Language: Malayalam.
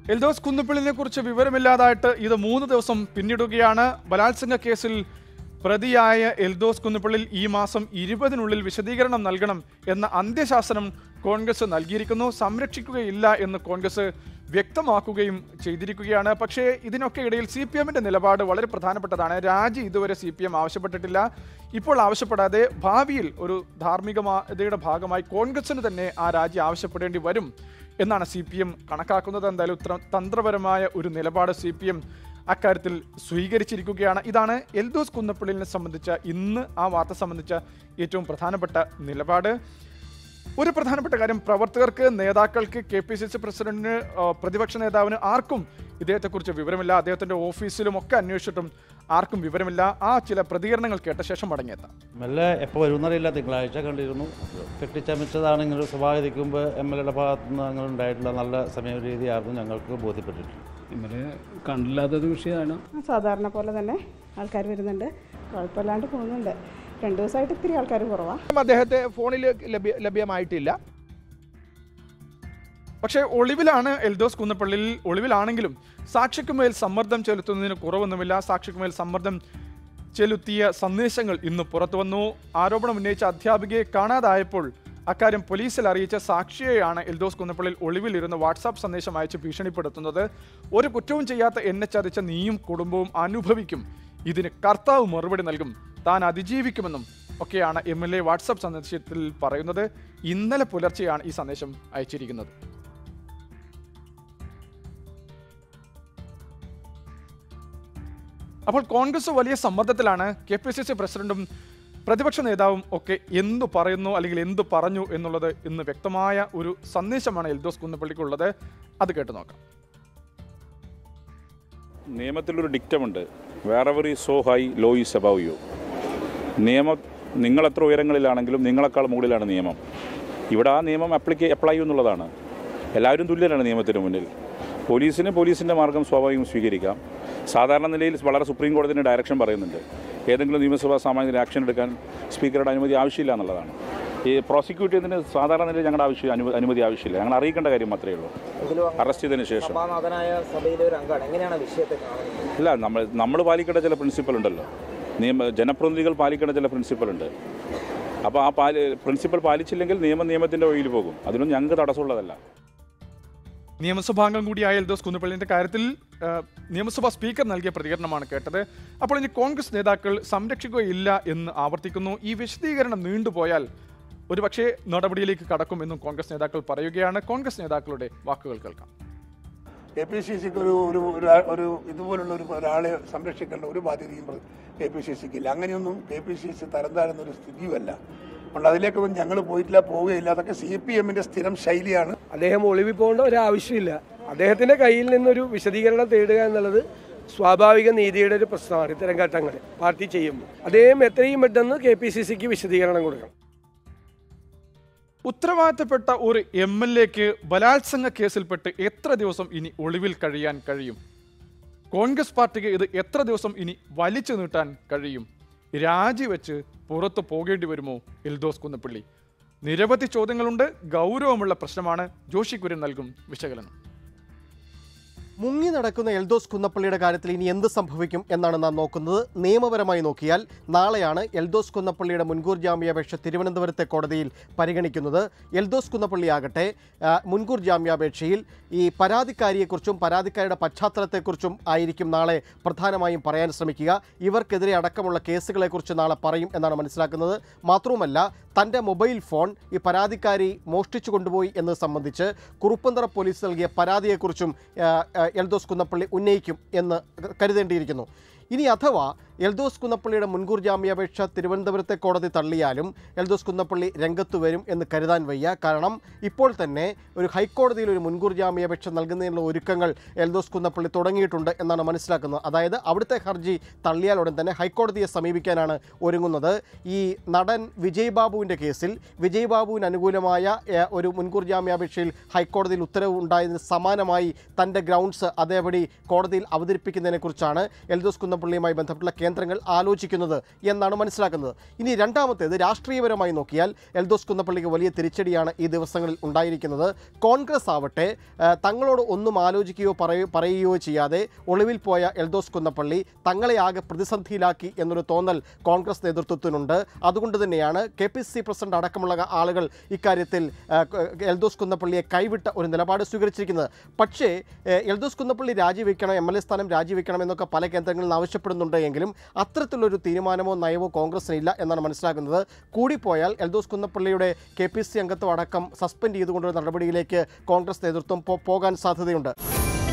എൽദോസ് കുന്നുപ്പിള്ളിനെ കുറിച്ച് വിവരമില്ലാതായിട്ട് ഇത് മൂന്ന് ദിവസം പിന്നിടുകയാണ് ബലാത്സംഗ കേസിൽ പ്രതിയായ എൽദോസ് കുന്നുപ്പിള്ളിൽ ഈ മാസം ഇരുപതിനുള്ളിൽ വിശദീകരണം നൽകണം എന്ന അന്ത്യശാസനം കോൺഗ്രസ് നൽകിയിരിക്കുന്നു സംരക്ഷിക്കുകയില്ല എന്ന് കോൺഗ്രസ് വ്യക്തമാക്കുകയും ചെയ്തിരിക്കുകയാണ് പക്ഷേ ഇതിനൊക്കെ ഇടയിൽ സി പി എമ്മിന്റെ നിലപാട് വളരെ പ്രധാനപ്പെട്ടതാണ് രാജി ഇതുവരെ സി പി എം ആവശ്യപ്പെട്ടിട്ടില്ല ഇപ്പോൾ ആവശ്യപ്പെടാതെ ഭാവിയിൽ ഒരു ധാർമ്മികതയുടെ ഭാഗമായി കോൺഗ്രസിന് തന്നെ ആ രാജി ആവശ്യപ്പെടേണ്ടി വരും എന്നാണ് സി പി എം കണക്കാക്കുന്നത് എന്തായാലും ഉത്തര തന്ത്രപരമായ ഒരു നിലപാട് സി പി എം അക്കാര്യത്തിൽ സ്വീകരിച്ചിരിക്കുകയാണ് ഇതാണ് എൽദോസ് കുന്നപ്പള്ളിനെ സംബന്ധിച്ച ഇന്ന് ആ വാർത്ത സംബന്ധിച്ച ഏറ്റവും പ്രധാനപ്പെട്ട നിലപാട് ഒരു പ്രധാനപ്പെട്ട കാര്യം പ്രവർത്തകർക്ക് നേതാക്കൾക്ക് കെ പി സി സി പ്രസിഡന്റിന് ആ, പ്രതിപക്ഷ നേതാവിന് ആർക്കും ഇദ്ദേഹത്തെക്കുറിച്ച് വിവരമില്ല അദ്ദേഹത്തിന്റെ ഓഫീസിലും ഒക്കെ അന്വേഷിച്ചിട്ടും ആർക്കും വിവരമില്ല ആ ചില പ്രതികരണങ്ങൾ കേട്ട ശേഷം മടങ്ങിയെത്താം മെല്ലെ എപ്പോൾ വരുന്നറിയില്ല തിങ്കളാഴ്ച കണ്ടിരുന്നു കെട്ടിച്ചമച്ചതാണ് ഇങ്ങനെ സ്വഭാവഗതിക്ക് മുമ്പ് എം എൽ എയുടെ ഭാഗത്തു നിന്ന് അങ്ങനെ ഉണ്ടായിട്ടുള്ള നല്ല സമയ രീതിയായിരുന്നു ഞങ്ങൾക്ക് ബോധ്യപ്പെട്ടിട്ടുള്ളത് ഇവരെ കണ്ടില്ലാത്തൊരു വിഷയമാണ് സാധാരണ പോലെ തന്നെ ആൾക്കാർ വരുന്നുണ്ട് കുഴപ്പമില്ലാണ്ട് പോകുന്നുണ്ട് രണ്ട് ദിവസമായിട്ട് ഇത്തിരി ആൾക്കാർ കുറവാണ് അദ്ദേഹത്തെ ഫോണിൽ ലഭ്യ ലഭ്യമായിട്ടില്ല പക്ഷേ ഒളിവിലാണ് എൽദോസ് കുന്നപ്പള്ളിയിൽ ഒളിവിലാണെങ്കിലും സാക്ഷിക്കുമേൽ സമ്മർദ്ദം ചെലുത്തുന്നതിന് കുറവൊന്നുമില്ല സാക്ഷിക്കുമേൽ സമ്മർദ്ദം ചെലുത്തിയ സന്ദേശങ്ങൾ ഇന്ന് പുറത്തു വന്നു ആരോപണം ഉന്നയിച്ച അധ്യാപികയെ കാണാതായപ്പോൾ അക്കാര്യം പോലീസിൽ അറിയിച്ച സാക്ഷിയെയാണ് എൽദോസ് കുന്നപ്പള്ളിയിൽ ഒളിവിലിരുന്ന് വാട്സാപ്പ് സന്ദേശം അയച്ച് ഭീഷണിപ്പെടുത്തുന്നത് ഒരു കുറ്റവും ചെയ്യാത്ത എന്നെ ചതിച്ച നീയും കുടുംബവും അനുഭവിക്കും ഇതിന് കർത്താവ് മറുപടി നൽകും താൻ അതിജീവിക്കുമെന്നും ഒക്കെയാണ് എം എൽ എ വാട്സാപ്പ് സന്ദേശത്തിൽ പറയുന്നത് ഇന്നലെ പുലർച്ചെയാണ് ഈ സന്ദേശം അയച്ചിരിക്കുന്നത് അപ്പോൾ കോൺഗ്രസ് വലിയ സമ്മർദ്ദത്തിലാണ് കെ പി സി സി പ്രസിഡന്റും പ്രതിപക്ഷ നേതാവും ഒക്കെ എന്തു പറയുന്നു അല്ലെങ്കിൽ എന്തു പറഞ്ഞു എന്നുള്ളത് ഇന്ന് വ്യക്തമായ ഒരു സന്ദേശമാണ് എൽദോസ് കുന്നപ്പള്ളിക്കുള്ളത് അത് കേട്ടു നോക്കാം നിയമത്തിലൊരു ഡിക്റ്റമുണ്ട് വേറെവർ ഈ so high law is above you നിയമം നിങ്ങൾ എത്ര ഉയരങ്ങളിലാണെങ്കിലും നിങ്ങളെക്കാൾ മുകളിലാണ് നിയമം ഇവിടെ ആ നിയമം അപ്ലിക്കേ അപ്ലൈ ചെയ്യും എന്നുള്ളതാണ് എല്ലാവരും തുല്യരാണ് നിയമത്തിന് മുന്നിൽ പോലീസിന് പോലീസിൻ്റെ മാർഗം സ്വാഭാവികം സ്വീകരിക്കാം സാധാരണ നിലയിൽ വളരെ സുപ്രീം കോടതിൻ്റെ ഡയറക്ഷൻ പറയുന്നുണ്ട് ഏതെങ്കിലും നിയമസഭാ സാമാന്യ ആക്ഷൻ എടുക്കാൻ സ്പീക്കറുടെ അനുമതി ആവശ്യമില്ല എന്നുള്ളതാണ് ഈ പ്രോസിക്യൂട്ട് ചെയ്യുന്നതിന് സാധാരണ നിലയിൽ ഞങ്ങളുടെ ആവശ്യം അനു അനുമതി ആവശ്യമില്ല ഞങ്ങൾ അറിയിക്കേണ്ട കാര്യം മാത്രമേ ഉള്ളൂ എങ്കിലും അറസ്റ്റ് ചെയ്തതിന് ശേഷം സഭാനാഥനായ സഭയിലെ ഒരു അംഗമാണ് എങ്ങനെയാണ് വിഷയത്തെ കാണുന്നത് ഇല്ല നമ്മൾ നമ്മൾ പാലിക്കേണ്ട ചില പ്രിൻസിപ്പൽ ഉണ്ടല്ലോ നിയമ ജനപ്രതിനിധികൾ പാലിക്കേണ്ട ചില പ്രിൻസിപ്പൽ ഉണ്ട് അപ്പോൾ ആ പാലി പ്രിൻസിപ്പൽ പാലിച്ചില്ലെങ്കിൽ നിയമം നിയമത്തിൻ്റെ വഴിയിൽ പോകും അതിനൊന്നും ഞങ്ങൾക്ക് തടസ്സമുള്ളതല്ല നിയമസഭാംഗം കൂടിയായ എൽദോസ് കുന്നപ്പള്ളിന്റെ കാര്യത്തിൽ ആ, നിയമസഭാ സ്പീക്കർ നൽകിയ പ്രതികരണമാണ് കേട്ടത് അപ്പോൾ ഇനി കോൺഗ്രസ് നേതാക്കൾ സംരക്ഷിക്കുകയില്ല എന്ന് ആവർത്തിക്കുന്നു ഈ വിശദീകരണം നീണ്ടുപോയാൽ ഒരുപക്ഷേ നടപടിയിലേക്ക് കടക്കുമെന്നും കോൺഗ്രസ് നേതാക്കൾ പറയുകയാണ് കോൺഗ്രസ് നേതാക്കളുടെ വാക്കുകൾ കേൾക്കാം കെ പി സി സിക്ക് ഒരു ഒരു ഒരു ഒരു ഇതുപോലുള്ള ഒരു ഒരാളെ സംരക്ഷിക്കേണ്ട ഒരു ബാധ്യതയും കെ പി സി സിക്ക് ഇല്ല അങ്ങനെയൊന്നും കെ പി സി സി തരം താഴുന്ന ഒരു സ്ഥിതിയുമല്ല അതുകൊണ്ട് അതിലേക്കൊന്നും ഞങ്ങൾ പോയിട്ടില്ല പോവുകയില്ല അതൊക്കെ സി പി എമ്മിന്റെ സ്ഥിരം ശൈലിയാണ് അദ്ദേഹം ഒളിവിൽ പോകേണ്ട ഒരു ആവശ്യമില്ല അദ്ദേഹത്തിന്റെ കയ്യിൽ നിന്നൊരു വിശദീകരണം തേടുക എന്നുള്ളത് സ്വാഭാവിക നീതിയുടെ ഒരു പ്രശ്നമാണ് ഇത്തരം ഘട്ടങ്ങളിൽ പാർട്ടി ചെയ്യുമ്പോൾ അദ്ദേഹം എത്രയും പെട്ടെന്ന് കെ പി സി സിക്ക് വിശദീകരണം കൊടുക്കണം ഉത്തരവാദിത്തപ്പെട്ട ഒരു എം എൽ എക്ക് ബലാത്സംഗ കേസിൽപ്പെട്ട് എത്ര ദിവസം ഇനി ഒളിവിൽ കഴിയാൻ കഴിയും കോൺഗ്രസ് പാർട്ടിക്ക് ഇത് എത്ര ദിവസം ഇനി വലിച്ചു നീട്ടാൻ കഴിയും രാജിവെച്ച് പുറത്തു പോകേണ്ടി വരുമോ എൽദോസ് കുന്നപ്പള്ളി നിരവധി ചോദ്യങ്ങളുണ്ട് ഗൗരവമുള്ള പ്രശ്നമാണ് ജോഷി കുര്യൻ നൽകും വിശകലനം മുങ്ങി നടക്കുന്ന എൽദോസ് കുന്നപ്പള്ളിയുടെ കാര്യത്തിൽ ഇനി എന്ത് സംഭവിക്കും എന്നാണ് നാം നോക്കുന്നത് നിയമപരമായി നോക്കിയാൽ നാളെയാണ് എൽദോസ് കുന്നപ്പള്ളിയുടെ മുൻകൂർ ജാമ്യാപേക്ഷ തിരുവനന്തപുരത്തെ കോടതിയിൽ പരിഗണിക്കുന്നത് എൽദോസ് കുന്നപ്പള്ളിയാകട്ടെ ആ, മുൻകൂർ ജാമ്യാപേക്ഷയിൽ ഈ പരാതിക്കാരിയെക്കുറിച്ചും പരാതിക്കാരിയുടെ പശ്ചാത്തലത്തെക്കുറിച്ചും ആയിരിക്കും നാളെ പ്രധാനമായും പറയാൻ ശ്രമിക്കുക ഇവർക്കെതിരെ അടക്കമുള്ള കേസുകളെക്കുറിച്ച് നാളെ പറയും എന്നാണ് മനസ്സിലാക്കുന്നത് മാത്രവുമല്ല തൻ്റെ മൊബൈൽ ഫോൺ ഈ പരാതിക്കാരി മോഷ്ടിച്ചു കൊണ്ടുപോയി എന്നത് സംബന്ധിച്ച് കുറുപ്പന്തറ പോലീസ് നൽകിയ പരാതിയെക്കുറിച്ചും ആ, ആ, എൽദോസ് കുന്നപ്പള്ളി ഉന്നയിക്കും എന്ന് കരുതേണ്ടിയിരിക്കുന്നു ഇനി അഥവാ എൽദോസ് കുന്നപ്പള്ളിയുടെ മുൻകൂർ ജാമ്യാപേക്ഷ തിരുവനന്തപുരത്തെ കോടതി തള്ളിയാലും എൽദോസ് കുന്നപ്പള്ളി രംഗത്ത് വരും എന്ന് കരുതാൻ വയ്യ കാരണം ഇപ്പോൾ തന്നെ ഒരു ഹൈക്കോടതിയിൽ ഒരു മുൻകൂർ ജാമ്യാപേക്ഷ നൽകുന്നതിനുള്ള ഒരുക്കങ്ങൾ എൽദോസ് കുന്നപ്പള്ളി തുടങ്ങിയിട്ടുണ്ട് എന്നാണ് മനസ്സിലാക്കുന്നത് അതായത് അവിടുത്തെ ഹർജി തള്ളിയാൽ ഉടൻ തന്നെ ഹൈക്കോടതിയെ സമീപിക്കാനാണ് ഒരുങ്ങുന്നത് ഈ നടൻ വിജയ് ബാബുവിൻ്റെ കേസിൽ വിജയ് ബാബുവിന് അനുകൂലമായ ഏഹ്, ഒരു മുൻകൂർ ജാമ്യാപേക്ഷയിൽ ഹൈക്കോടതിയിൽ ഉത്തരവ് ഉണ്ടായതിന് സമാനമായി തൻ്റെ ഗ്രൗണ്ട്സ് അതേപടി കോടതിയിൽ അവതരിപ്പിക്കുന്നതിനെക്കുറിച്ചാണ് എൽദോസ് കുന്നപ്പള്ളിയുമായി ബന്ധപ്പെട്ടുള്ള കേന്ദ്രങ്ങൾ ആലോചിക്കുന്നത് എന്നാണ് മനസ്സിലാക്കുന്നത് ഇനി രണ്ടാമത്തേത് രാഷ്ട്രീയപരമായി നോക്കിയാൽ എൽദോസ് കുന്നപ്പള്ളിക്ക് വലിയ തിരിച്ചടിയാണ് ഈ ദിവസങ്ങളിൽ ഉണ്ടായിരിക്കുന്നത് കോൺഗ്രസ് ആവട്ടെ ആ, തങ്ങളോട് ഒന്നും ആലോചിക്കുകയോ പറയോ പറയുകയോ ചെയ്യാതെ ഒളിവിൽ പോയ എൽദോസ് കുന്നപ്പള്ളി തങ്ങളെ ആകെ പ്രതിസന്ധിയിലാക്കി എന്നൊരു തോന്നൽ കോൺഗ്രസ് നേതൃത്വത്തിനുണ്ട് അതുകൊണ്ട് തന്നെയാണ് കെ പി സി പ്രസിഡന്റ് അടക്കമുള്ള ആളുകൾ ഇക്കാര്യത്തിൽ ആ, ക- എൽദോസ് കുന്നപ്പള്ളിയെ കൈവിട്ട ഒരു നിലപാട് സ്വീകരിച്ചിരിക്കുന്നത് പക്ഷേ ഏഹ്, എൽദോസ് കുന്നപ്പള്ളി രാജിവെക്കണം എം എൽ എ സ്ഥാനം രാജിവെക്കണം എന്നൊക്കെ പല കേന്ദ്രങ്ങളിൽ നിന്ന് ആവശ്യപ്പെടുന്നുണ്ട് എങ്കിലും അത്തരത്തിലൊരു തീരുമാനമോ നയമോ കോൺഗ്രസിനില്ല എന്നാണ് മനസ്സിലാക്കുന്നത് കൂടിപ്പോയാൽ എൽദോസ് കുന്നപ്പള്ളിയുടെ കെ പി സി അംഗത്വം അടക്കം സസ്പെൻഡ് ചെയ്തുകൊണ്ടൊരു നടപടിയിലേക്ക് കോൺഗ്രസ് നേതൃത്വം പോ- പോകാൻ സാധ്യതയുണ്ട്